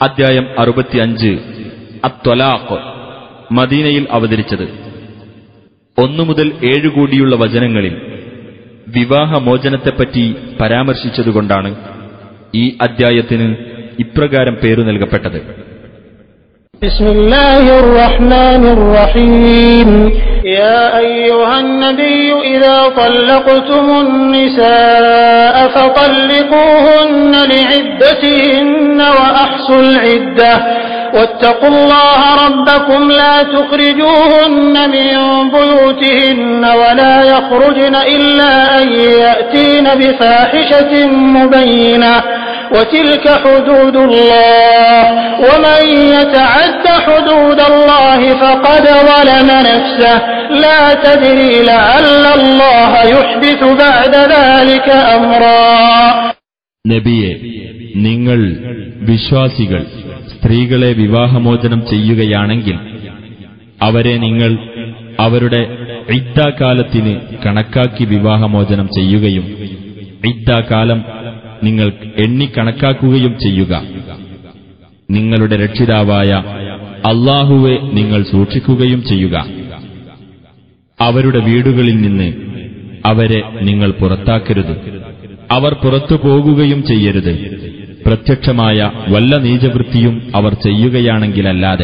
അദ്ധ്യായം അറുപത്തിയഞ്ച് അത്വലാഖ് മദീനയിൽ അവതരിച്ചത് ഒന്നു മുതൽ ഏഴു കൂടിയുള്ള വചനങ്ങളിൽ വിവാഹമോചനത്തെപ്പറ്റി പരാമർശിച്ചതുകൊണ്ടാണ് ഈ അദ്ധ്യായത്തിന് ഇപ്രകാരം പേരു നൽകപ്പെട്ടത് بسم الله الرحمن الرحيم يا أيها النبي إذا طلقتم النساء فطلقوهن لعدتهن وأحصوا العدة واتقوا الله ربكم لا تخرجوهن من بيوتهن ولا يخرجن إلا أن يأتين بفاحشة مبينة وتلك حدود الله ومن يتعد حدود الله فقد ظلم نفسه لا تدري لعل الله يحدث بعد ذلك أمرا നബിയെ നിങ്ങൾ വിശ്വാസികൾ സ്ത്രീകളെ വിവാഹമോചനം ചെയ്യുകയാണെങ്കിൽ അവരെ നിങ്ങൾ അവരുടെ ഇദ്ദാകാലത്തിന് കണക്കാക്കി വിവാഹമോചനം ചെയ്യുകയും ഇദ്ദാകാലം നിങ്ങൾ എണ്ണിക്കണക്കാക്കുകയും ചെയ്യുക നിങ്ങളുടെ രക്ഷിതാവായ അള്ളാഹുവെ നിങ്ങൾ സൂക്ഷിക്കുകയും ചെയ്യുക അവരുടെ വീടുകളിൽ നിന്ന് അവരെ നിങ്ങൾ പുറത്താക്കരുത് അവർ പുറത്തു പോകുകയും ചെയ്യരുത് പ്രത്യക്ഷമായ വല്ല നീചവൃത്തിയും അവർ ചെയ്യുകയാണെങ്കിലല്ലാതെ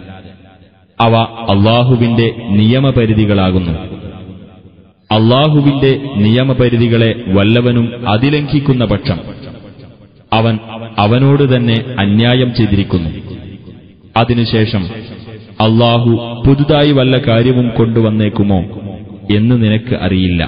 അവ അള്ളാഹുവിന്റെ നിയമപരിധികളാകുന്നു അള്ളാഹുവിന്റെ നിയമപരിധികളെ വല്ലവനും അതിലംഘിക്കുന്ന പക്ഷം അവൻ അവനോട് തന്നെ അന്യായം ചെയ്തിരിക്കുന്നു അതിനുശേഷം അള്ളാഹു പുതുതായി വല്ല കാര്യവും കൊണ്ടുവന്നേക്കുമോ എന്ന് നിനക്ക് അറിയില്ല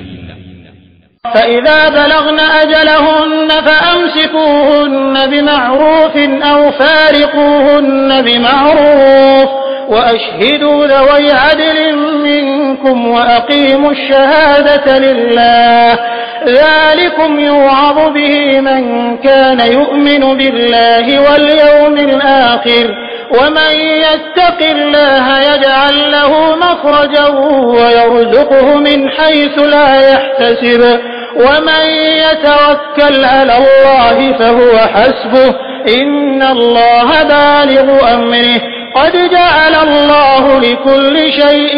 فإذا بلغن أجلهن فأمسكوهن بمعروف أو فارقوهن بمعروف وأشهدوا ذوي عدل منكم وأقيموا الشهادة لله ذلكم يوعظ به من كان يؤمن بالله واليوم الآخر ومن يتق الله يجعل له مخرجا ويرزقه من حيث لا يحتسب ومن يتوكل على الله فهو حسبه إن الله بالغ أمره قد جعل الله لكل شيء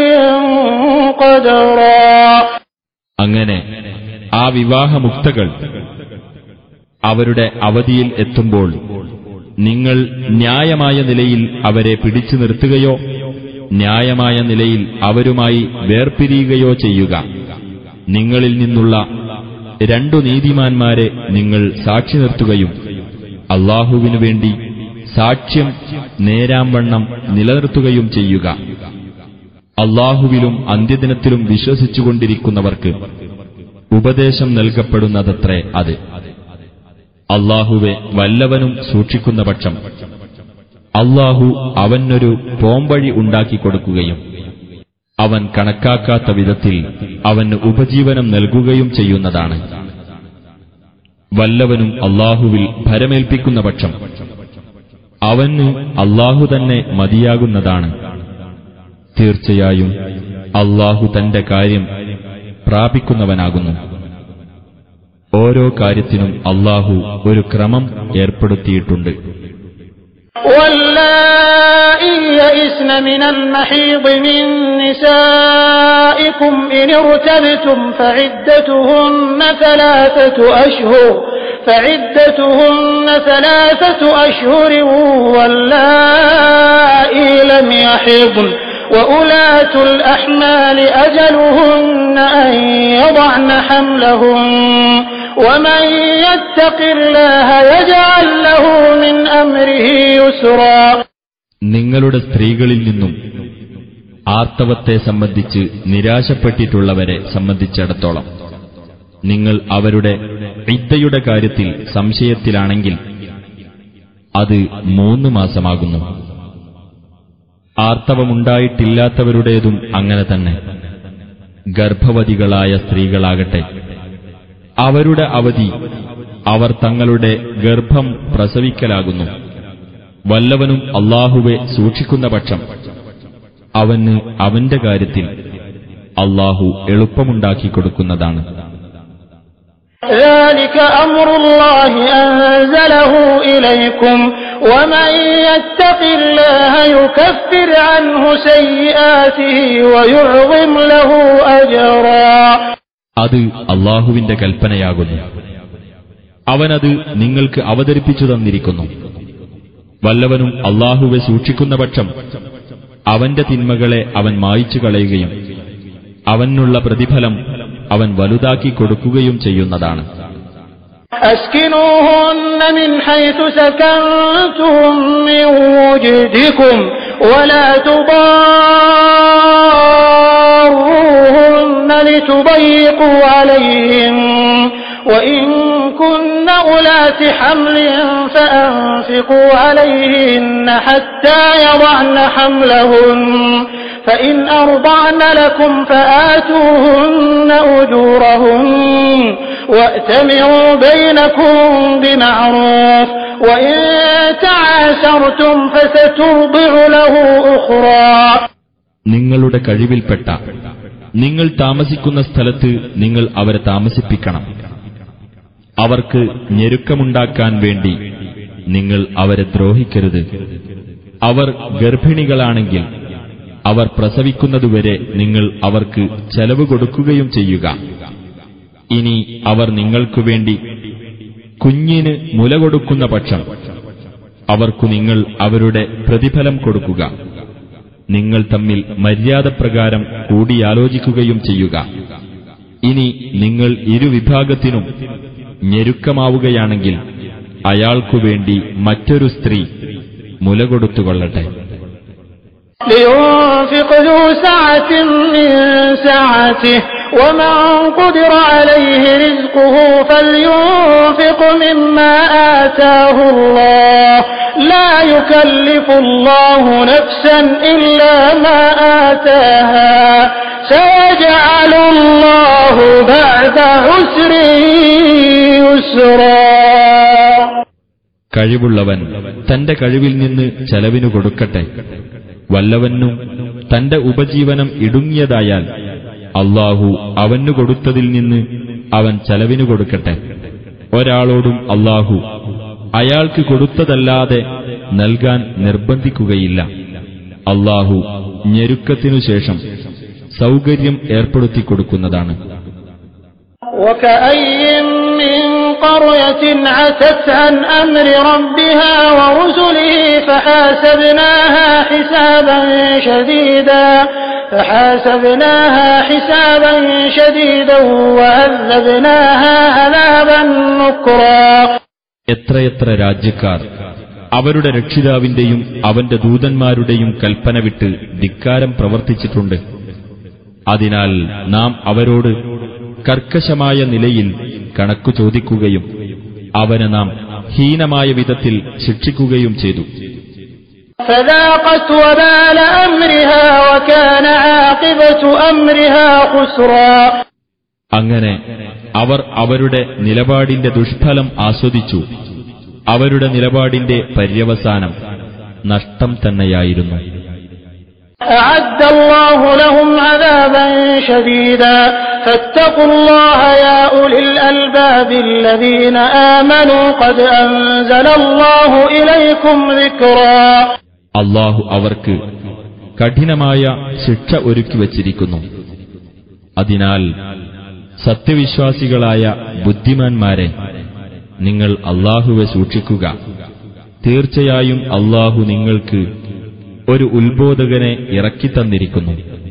قدرا അങ്ങനെ ആ വിവാഹമുക്തകൾ അവരുടെ അവധിയിൽ എത്തുമ്പോൾ നിങ്ങൾ ന്യായമായ നിലയിൽ അവരെ പിടിച്ചു നിർത്തുകയോ ന്യായമായ നിലയിൽ അവരുമായി വേർപിരിയുകയോ ചെയ്യുക നിങ്ങളിൽ നിന്നുള്ള രണ്ടു നീതിമാന്മാരെ നിങ്ങൾ സാക്ഷി നിർത്തുകയും അള്ളാഹുവിനു വേണ്ടി സാക്ഷ്യം നേരാംവണ്ണം നിലനിർത്തുകയും ചെയ്യുക അള്ളാഹുവിലും അന്ത്യദിനത്തിലും വിശ്വസിച്ചുകൊണ്ടിരിക്കുന്നവർക്ക് ഉപദേശം നൽകപ്പെടുന്നതത്രേ അത് അള്ളാഹുവെ വല്ലവനും സൂക്ഷിക്കുന്ന പക്ഷം അള്ളാഹു അവനൊരു പോംവഴി ഉണ്ടാക്കിക്കൊടുക്കുകയും അവൻ കണക്കാക്കാത്ത വിധത്തിൽ അവന് ഉപജീവനം നൽകുകയും ചെയ്യുന്നതാണ് വല്ലവനും അള്ളാഹുവിൽ ഭരമേൽപ്പിക്കുന്ന പക്ഷം അവന് അള്ളാഹു തന്നെ മതിയാകുന്നതാണ് തീർച്ചയായും അള്ളാഹു തന്റെ കാര്യം പ്രാപിക്കുന്നവനാകുന്നു ഓരോ കാര്യത്തിനും അള്ളാഹു ഒരു ക്രമം ഏർപ്പെടുത്തിയിട്ടുണ്ട് واللائي يئسن من المحيض من نسائكم إن ارتبتم فعدتهن ثلاثة أشهر فعدتهن ثلاثة أشهر واللائي لم يحضن وأولاة الأحمال أجلهن أن يضعن حملهن ومن يتق الله يجعل له من أمره يسرا നിങ്ങളുടെ സ്ത്രീകളിൽ നിന്നും ആർത്തവത്തെ സംബന്ധിച്ച് നിരാശപ്പെട്ടിട്ടുള്ളവരെ സംബന്ധിച്ചിടത്തോളം നിങ്ങൾ അവരുടെ ഇദ്ദയുടെ കാര്യത്തിൽ സംശയത്തിലാണെങ്കിൽ അത് മൂന്ന് മാസമാകുന്നു ആർത്തവമുണ്ടായിട്ടില്ലാത്തവരുടേതും അങ്ങനെ തന്നെ ഗർഭവതികളായ സ്ത്രീകളാകട്ടെ അവരുടെ അവധി അവർ തങ്ങളുടെ ഗർഭം പ്രസവിക്കലാകുന്നു വല്ലവനും അള്ളാഹുവെ സൂക്ഷിക്കുന്ന പക്ഷം അവന് അവന്റെ കാര്യത്തിൽ അള്ളാഹു എളുപ്പമുണ്ടാക്കി കൊടുക്കുന്നതാണ് ذلك أمر الله أنزله إليكم ومن يتق الله يكفر عنه سيئاته ويعظم له أجرا അത് അള്ളാഹുവിന്റെ കൽപ്പനയാകുന്നു അവനത് നിങ്ങൾക്ക് അവതരിപ്പിച്ചു തന്നിരിക്കുന്നു വല്ലവനും അള്ളാഹുവെ സൂക്ഷിക്കുന്ന പക്ഷം അവന്റെ തിന്മകളെ അവൻ മായിച്ചു കളയുകയും അവനുള്ള പ്രതിഫലം അവൻ വലുതാക്കി കൊടുക്കുകയും ചെയ്യുന്നതാണ് أسكنوهن من حيث سكنتم من وجدكم ولا تضاروهن لتضيقوا عليهن وإن كن أولات حمل فأنفقوا عليهن حتى يضعن حملهن فإن أرضعن لكم فآتوهن أجورهن وأتمروا بينكم بمعروف وإن تعاسرتم فسترضع له أخرى നിങ്ങളുടെ കഴിവിൽപ്പെട്ട നിങ്ങൾ താമസിക്കുന്ന സ്ഥലത്ത് നിങ്ങൾ അവരെ താമസിപ്പിക്കണം അവർക്ക് ഞെരുക്കമുണ്ടാക്കാൻ വേണ്ടി നിങ്ങൾ അവരെ ദ്രോഹിക്കരുത് അവർ ഗർഭിണികളാണെങ്കിൽ അവർ പ്രസവിക്കുന്നതുവരെ നിങ്ങൾ അവർക്ക് ചെലവ് കൊടുക്കുകയും ചെയ്യുക ഇനി അവർ നിങ്ങൾക്കു വേണ്ടി കുഞ്ഞിന് മുല കൊടുക്കുന്ന പക്ഷം അവർക്കു നിങ്ങൾ അവരുടെ പ്രതിഫലം കൊടുക്കുക നിങ്ങൾ തമ്മിൽ മര്യാദപ്രകാരം കൂടിയാലോചിക്കുകയും ചെയ്യുക ഇനി നിങ്ങൾ ഇരുവിഭാഗത്തിനും ഞെരുക്കമാവുകയാണെങ്കിൽ അയാൾക്കുവേണ്ടി മറ്റൊരു സ്ത്രീ മുല കൊടുത്തുകൊള്ളട്ടെ لينفق ذو سعة من سعته ومن قدر عليه رزقه فلينفق مما آتاه الله لا يكلف الله نفسا إلا ما آتاها سيجعل الله بعد عسر يسرا കഴിവുള്ളവൻ തന്റെ കഴിവിൽ നിന്ന് ചെലവിനു കൊടുക്കട്ടെ വല്ലവനും തന്റെ ഉപജീവനം ഇടുങ്ങിയതായാൽ അള്ളാഹു അവനു കൊടുത്തതിൽ നിന്ന് അവൻ ചെലവിനു കൊടുക്കട്ടെ ഒരാളോടും അള്ളാഹു അയാൾക്ക് കൊടുത്തതല്ലാതെ നൽകാൻ നിർബന്ധിക്കുകയില്ല അള്ളാഹു ഞെരുക്കത്തിനു ശേഷം സൗകര്യം ഏർപ്പെടുത്തി കൊടുക്കുന്നതാണ് وكأي من قرية عتت عن أمر ربها ورسله فحاسبناها حسابا شديدا فحاسبناها حسابا شديدا وعذبناها عذابا نكرا എത്രയെത്ര രാജ്യക്കാർ അവരുടെ രക്ഷിതാവിന്റെയും അവന്റെ ദൂതന്മാരുടെയും കൽപ്പന വിട്ട് ധിക്കാരം പ്രവർത്തിച്ചിട്ടുണ്ട് അതിനാൽ നാം അവരോട് കർക്കശമായ നിലയിൽ കണക്കു ചോദിക്കുകയും അവനെ നാം ഹീനമായ വിധത്തിൽ ശിക്ഷിക്കുകയും ചെയ്തു فذاقت وبال أمرها وكان عاقبة أمرها خسرا അങ്ങനെ അവർ അവരുടെ നിലപാടിന്റെ ദുഷ്ഫലം ആസ്വദിച്ചു അവരുടെ നിലപാടിന്റെ പര്യവസാനം നഷ്ടം തന്നെയായിരുന്നു أعد الله لهم عذابا شديدا فاتقوا الله يا أولي الألباب الذين آمنوا قد أنزل الله إليكم ذكرا അള്ളാഹു അവർക്ക് കഠിനമായ ശിക്ഷ ഒരുക്കി വച്ചിരിക്കുന്നു അതിനാൽ സത്യവിശ്വാസികളായ ബുദ്ധിമാന്മാരെ നിങ്ങൾ അള്ളാഹുവെ സൂക്ഷിക്കുക തീർച്ചയായും അള്ളാഹു നിങ്ങൾക്ക് ഒരു ഉത്ബോധകനെ ഇറക്കിത്തന്നിരിക്കുന്നു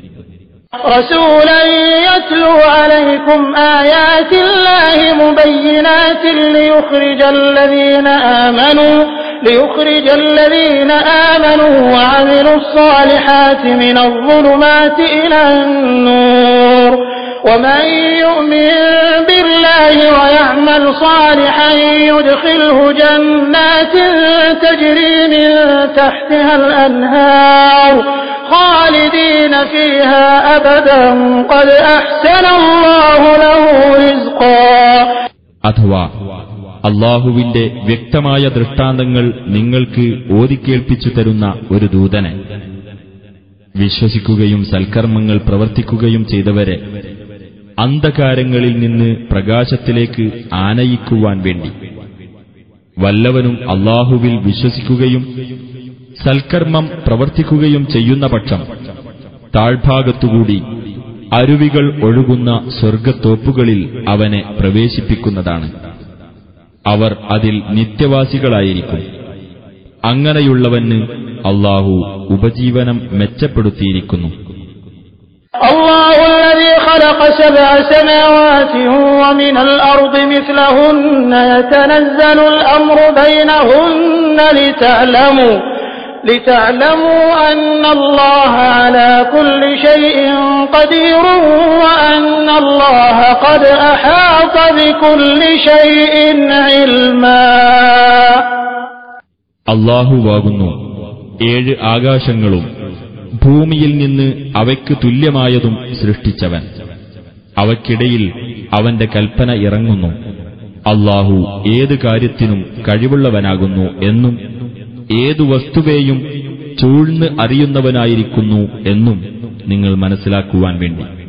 رسولا يتلو عليكم آيات الله مبينات ليخرج الذين آمنوا ليخرج الذين آمنوا وعملوا الصالحات من الظلمات إلى النور ومن يؤمن بالله ويعمل صالحا يدخله جنات تجري من تحتها الأنهار خالدين فيها أبدا قد أحسن الله له رزقا അഥവാ അള്ളാഹുവിന്റെ വ്യക്തമായ ദൃഷ്ടാന്തങ്ങൾ നിങ്ങൾക്ക് ഓതിക്കേൾപ്പിച്ചു തരുന്ന ഒരു ദൂതനെ വിശ്വസിക്കുകയും സൽക്കർമ്മങ്ങൾ പ്രവർത്തിക്കുകയും ചെയ്തവരെ അന്ധകാരങ്ങളിൽ നിന്ന് പ്രകാശത്തിലേക്ക് ആനയിക്കുവാൻ വേണ്ടി വല്ലവനും അള്ളാഹുവിൽ വിശ്വസിക്കുകയും സൽക്കർമ്മം പ്രവർത്തിക്കുകയും ചെയ്യുന്ന പക്ഷം താഴ്ഭാഗത്തുകൂടി അരുവികൾ ഒഴുകുന്ന സ്വർഗത്തോപ്പുകളിൽ അവനെ പ്രവേശിപ്പിക്കുന്നതാണ് അവർ അതിൽ നിത്യവാസികളായിരിക്കും അങ്ങനെയുള്ളവന് അള്ളാഹു ഉപജീവനം മെച്ചപ്പെടുത്തിയിരിക്കുന്നു الله الذي خلق سبع سماوات ومن الأرض مثلهن يتنزل الأمر بينهن لتعلموا لتعلموا أن الله على كل شيء قدير وأن الله قد أحاط بكل شيء علما അള്ളാഹുവാകുന്നു ഏഴ് ആകാശങ്ങളും ഭൂമിയിൽ നിന്ന് അവയ്ക്ക് തുല്യമായതും സൃഷ്ടിച്ചവൻ അവയ്ക്കിടയിൽ അവന്റെ കൽപ്പന ഇറങ്ങുന്നു അള്ളാഹു ഏത് കാര്യത്തിനും കഴിവുള്ളവനാകുന്നു എന്നും ഏതു വസ്തുവേയും ചൂഴ്ന്ന് അറിയുന്നവനായിരിക്കുന്നു എന്നും നിങ്ങൾ മനസ്സിലാക്കുവാൻ വേണ്ടി